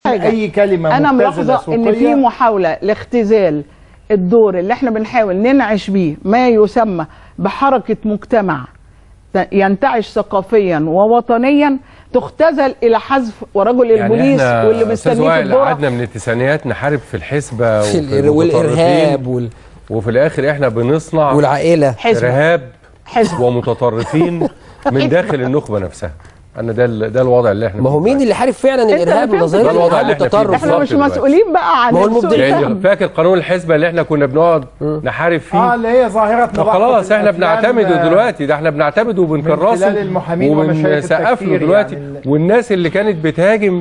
حاجة. اي كلمه انا مبتذلة ملاحظه ان في صوتية. محاوله لاختزال الدور اللي احنا بنحاول ننعش بيه ما يسمى بحركه مجتمع ت- ينتعش ثقافيا ووطنيا تختزل الى حذف ورجل البوليس احنا واللي أستاذ مستنيه في وائل الدورة قعدنا من التسعينيات نحارب في الحسبه في وفي الإر- والارهاب المتطرفين، وال... وفي الاخر احنا بنصنع والعائله حزب ارهاب حزب ومتطرفين من داخل النخبه نفسها انا ده ال- ده الوضع اللي احنا ما هو فيه. مين اللي حارب فعلا أنت الارهاب فهمت ونظريه ده الوضع الارهاب اللي إحنا فيه. والتطرف احنا بالظبط مش دلوقتي. مسؤولين بقى عن ما هو سوء المبدعين- لان الفهم. فاكر قانون الحسبه اللي احنا كنا بنقعد نحارب فيه اه اللي هي ظاهره ما ملاحظة خلاص احنا الأفلام، بنعتمده آه، دلوقتي ده احنا بنعتمده وبنكرسه خلال المحامين ومشايخ وبنسقف له التكفير دلوقتي يعني ال- والناس اللي كانت بتهاجم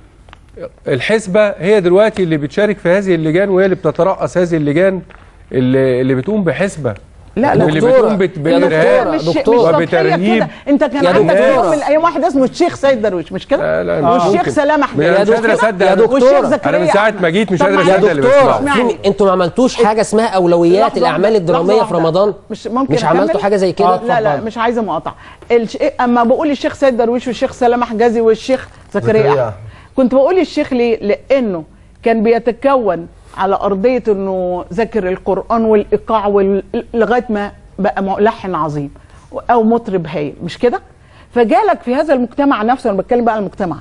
الحسبه هي دلوقتي اللي بتشارك في هذه اللجان وهي اللي بتترأس هذه اللجان اللي, اللي بتقوم بحسبه لا لا واللي دكتورة. بتقوم بت- يا بالارهاب دكتورة. مش مش دكتور. سطحية وبترهيب. كده انت كان يا عندك دكتورة. في يوم من الايام واحد اسمه الشيخ سيد درويش مش كده؟ لا لا مش والشيخ ممكن. سلام أنا احمد مش قادر اصدق يا أنا- دكتور. والشيخ أنا زكريا من ساعة ما جيت مش طب قادر معلش. يا أصدق اللي دكتور بسمعه. اسمعني. في انتوا ما عملتوش حاجه اسمها اولويات لحظة الاعمال واحدة، الدراميه لحظة في واحدة. رمضان مش ممكن مش عملتوا أكمل؟ حاجه زي كده لا لا مش عايزه مقاطعه الش... اما بقول الشيخ سيد درويش والشيخ سلام حجازي والشيخ زكريا زكريا. أحمد. كنت بقول الشيخ ليه لانه كان بيتكون على ارضيه انه ذاكر القران والايقاع وال... لغايه ما بقى ملحن عظيم او مطرب هايل مش كده فجالك في هذا المجتمع نفسه انا بتكلم بقى عن المجتمع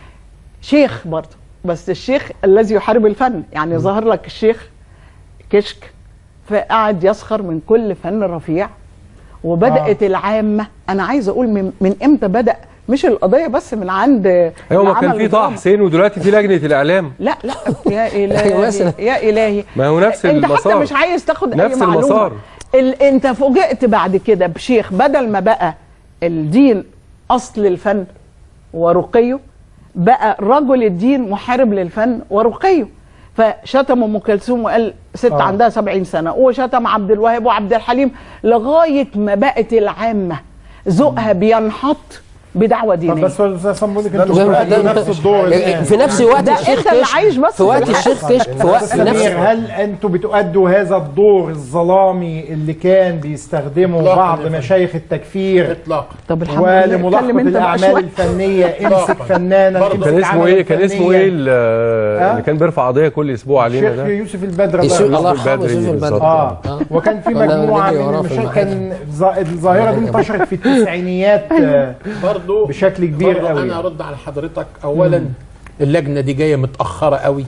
شيخ برضه بس الشيخ الذي يحارب الفن يعني ظهر لك الشيخ كشك فقعد يسخر من كل فن رفيع وبدات آه. العامه انا عايزه اقول من, من امتى بدا مش القضيه بس من عند ايوه ما العمل كان في طه الدرامي. حسين ودلوقتي في لجنه الاعلام لا لا يا أيوة الهي مثلا. يا الهي ما هو نفس انت حتى المسار. مش عايز تاخد نفس اي معلومه المسار. ال... انت فوجئت بعد كده بشيخ بدل ما بقى الدين اصل الفن ورقيه بقى رجل الدين محارب للفن ورقيه فشتم ام كلثوم وقال ست آه. آه. عندها 70 سنه وشتم عبد الوهاب وعبد الحليم لغايه ما بقت العامه ذوقها بينحط بدعوه طب دينيه بس استاذ صنبولك ده انتوا مش بتأدوا ده- نفس الدور الآن. في نفس وقت ده الشيخ أنت اللي كشك عايش بس في وقت بالحق. الشيخ كشك في وقت في نفس سمير هل انتوا بتؤدوا هذا الدور الظلامي اللي كان بيستخدمه إطلاقاً بعض يا فندم. مشايخ التكفير اطلاقا طب الحمد لله اتكلم ولملاحقه انت بقى الاعمال شوية. الفنيه امسك فنانا برضه. امسك كان اسمه عملا ايه كان اسمه ايه فنياً. ال- ها؟ اللي كان بيرفع قضيه كل اسبوع علينا الشيخ ده يوسف البدر يوسف- بقى. الله يوسف يرحمه البدري يوسف بالظبط. البدري اه آه. وكان في كنا مجموعه بنجري من وراه في المشاكل المحل. كان ظا- الظاهره دي انتشرت في التسعينيات آه، برضو بشكل كبير برضو قوي انا يعني. ارد على حضرتك اولا اللجنه دي جايه متاخره قوي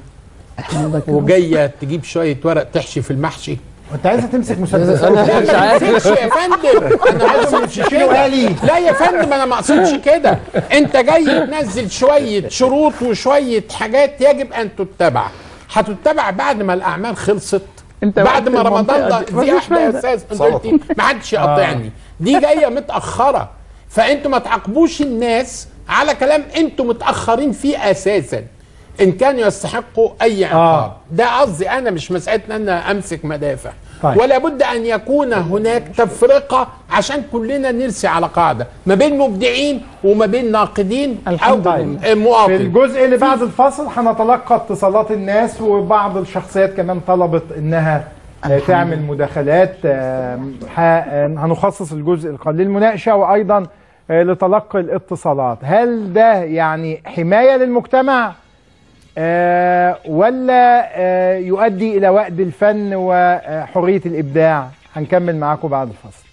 وجايه تجيب شويه ورق تحشي في المحشي انت عايزه تمسك مسدسات انا مش عارف تمسكش يا فندم انا ما اقصدش تشيله كده آلي. لا يا فندم انا ما اقصدش كده انت جاي تنزل شويه شروط وشويه حاجات يجب ان تتبع هتتبع بعد ما الاعمال خلصت انت بعد ما وقت رمضان المنطقة ده دي. دي مفيش واحده يا فايدة. استاذ انت قلتي ما حدش يقاطعني دي جايه متاخره فانتوا ما تعاقبوش الناس على كلام انتوا متاخرين فيه اساسا ان كانوا يستحقوا اي عقاب آه. ده قصدي انا مش مساله ان انا امسك مدافع طيب. ولا بد ان يكون هناك تفرقه عشان كلنا نرسي على قاعده ما بين مبدعين وما بين ناقدين او الحمد لله. في مواطن الجزء اللي بعد الفاصل هنتلقى اتصالات الناس وبعض الشخصيات كمان طلبت انها آه، تعمل مداخلات آه، ح- آه، هنخصص الجزء القليل للمناقشه وايضا آه، لتلقي الاتصالات هل ده يعني حمايه للمجتمع آه، ولا آه، يؤدي الى وأد الفن وحريه الابداع هنكمل معاكم بعد الفاصل